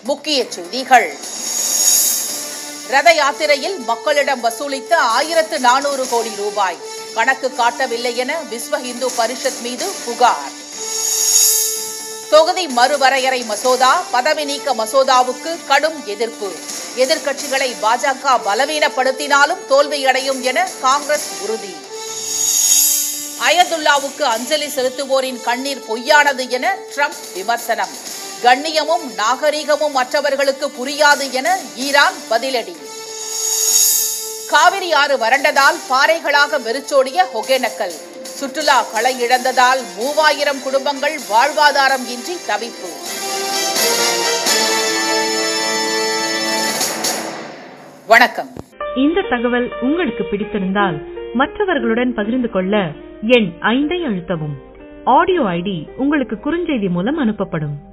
முக்கிய செய்திகள் ரத யாத்திரையில் மக்களிடம் வசூலித்த ஆயிரத்து நானூறு கோடி ரூபாய் கணக்கு காட்டவில்லை என விஸ்வ இந்து பரிஷத் மீது புகார் தொகுதி மறுவரையறை மசோதா பதவி நீக்க மசோதாவுக்கு கடும் எதிர்ப்பு எதிர்க்கட்சிகளை பாஜக பலவீனப்படுத்தினாலும் தோல்வியடையும் என காங்கிரஸ் உறுதி அயதுல்லாவுக்கு அஞ்சலி செலுத்துவோரின் கண்ணீர் பொய்யானது என ட்ரம்ப் விமர்சனம் கண்ணியமும் நாகரீகமும் மற்றவர்களுக்கு புரியாது என ஈரான் பதிலடி காவிரி ஆறு வறண்டதால் பாறைகளாக வெறிச்சோடிய ஒகேனக்கல் சுற்றுலா களை இழந்ததால் மூவாயிரம் குடும்பங்கள் வாழ்வாதாரம் இன்றி தவிப்பு வணக்கம் இந்த தகவல் உங்களுக்கு பிடித்திருந்தால் மற்றவர்களுடன் பகிர்ந்து கொள்ள எண் ஐந்தை அழுத்தவும் ஆடியோ ஐடி உங்களுக்கு குறுஞ்செய்தி மூலம் அனுப்பப்படும்